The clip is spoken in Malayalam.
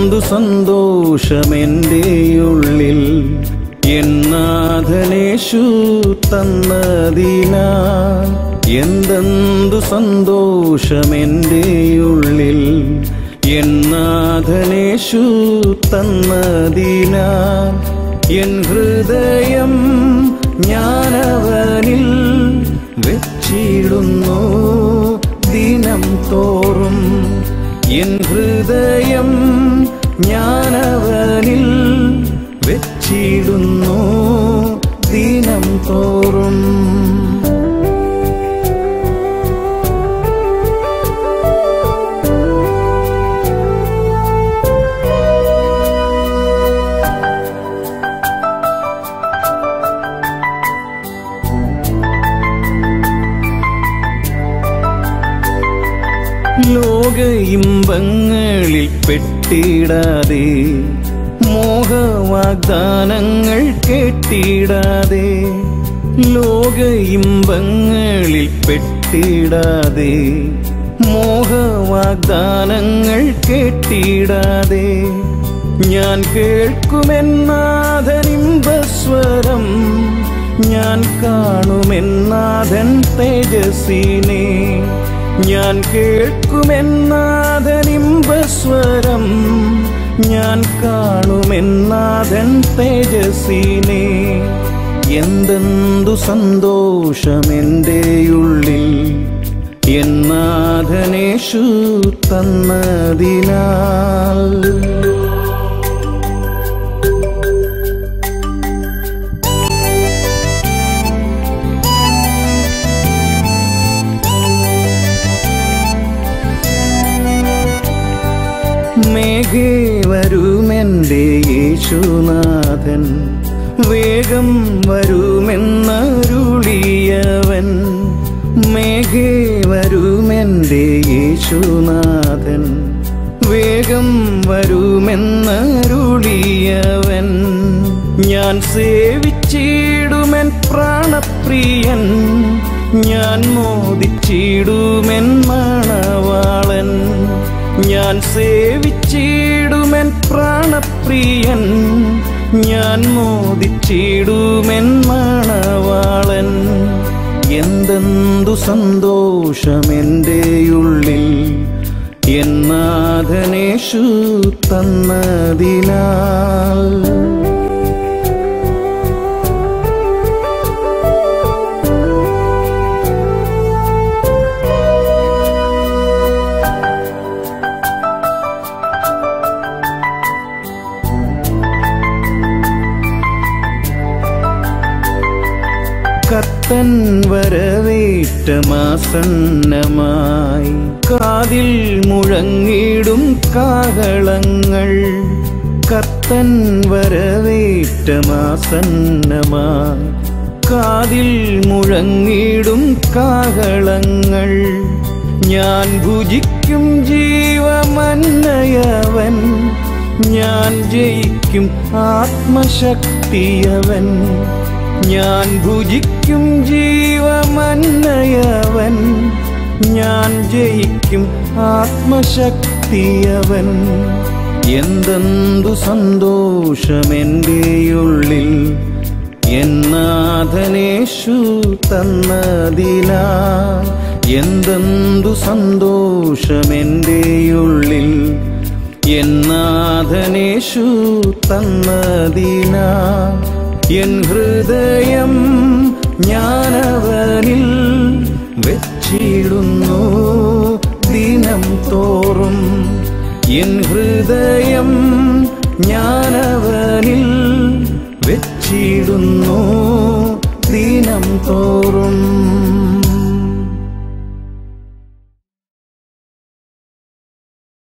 എന്തെന്തു സന്തോഷമെൻ്റെ ഉള്ളിൽ എന്നാഥനേഷു തന്നതിനാൽ എന്തെന്തു സന്തോഷമെൻ്റെ ഉള്ളിൽ എന്നാഥനേഷു തന്നതിനാൽ എൻ ഹൃദയം ഞാനവനിൽ വെച്ചിടുന്നു ദിനം തോറും എൻ ഹൃദയം ഞാനവനിൽ വെച്ചിടുന്നു ദിനം തോറും ലോക ഇമ്പങ്ങളിൽ പെട്ടിടാതെ മോഹവാഗ്ദാനങ്ങൾ കേട്ടിടാതെ ലോക ഇമ്പങ്ങളിൽ പെട്ടിടാതെ മോഹവാഗ്ദാനങ്ങൾ കേട്ടിടാതെ ഞാൻ കേൾക്കുമെന്നാഥനിമ്പസ്വരം ഞാൻ കാണുമെന്നാഥൻ തേജസ്സിനെ ഞാൻ കേൾക്കുമെന്നാഥനിമ്പസ്വരം ഞാൻ കാണുമെന്നാഥൻ തേജസ്സിനെ എന്തെന്തു സന്തോഷമെൻ്റെ ഉള്ളിൽ എന്നാഥനേഷു തന്നതിനാൽ മേഘേ വരുമെൻ്റെ യേശുനാഥൻ വേഗം വരുമെന്നരുളിയവൻ മേഘേ വരുമെൻ്റെ യേശുനാഥൻ വേഗം വരുമെന്നരുളിയവൻ ഞാൻ സേവിച്ചിടുമെൻ പ്രാണപ്രിയൻ ഞാൻ മോദിച്ചിടുമെൻ മണവാളൻ ഞാൻ സേവിച്ചിടുമെൻ പ്രാണപ്രിയൻ ഞാൻ മോദിച്ചിടുമെൻ മണവാളൻ എന്തെന്തു സന്തോഷമെൻ്റെ ഉള്ളിൽ എന്നാഥനേഷു തന്നതിനാൽ കത്തൻ വരവേറ്റ മാസന്നമായി കാതിൽ മുഴങ്ങിടും കാഹളങ്ങൾ കത്തൻ വരവേറ്റ മാസന്നമായി കാതിൽ മുഴങ്ങിടും കാഹളങ്ങൾ ഞാൻ ഭുജിക്കും ജീവമന്നയവൻ ഞാൻ ജയിക്കും ആത്മശക്തിയവൻ ഞാൻ ഭുജിക്കും ജീവമന്നയവൻ ഞാൻ ജയിക്കും ആത്മശക്തിയവൻ എന്തെന്തു സന്തോഷമെൻ്റെ ഉള്ളിൽ എന്നാഥനേഷു തന്നതിനാ എന്തെന്തു സന്തോഷമെൻ്റെ ഉള്ളിൽ എന്നാഥനേഷു തന്നതിനാ എൻ ഹൃദയം ഞാനവനിൽ വെച്ചിടുന്നു ദിനം തോറും എൻ ഹൃദയം ഞാനവനിൽ വെച്ചിടുന്നു ദിനം തോറും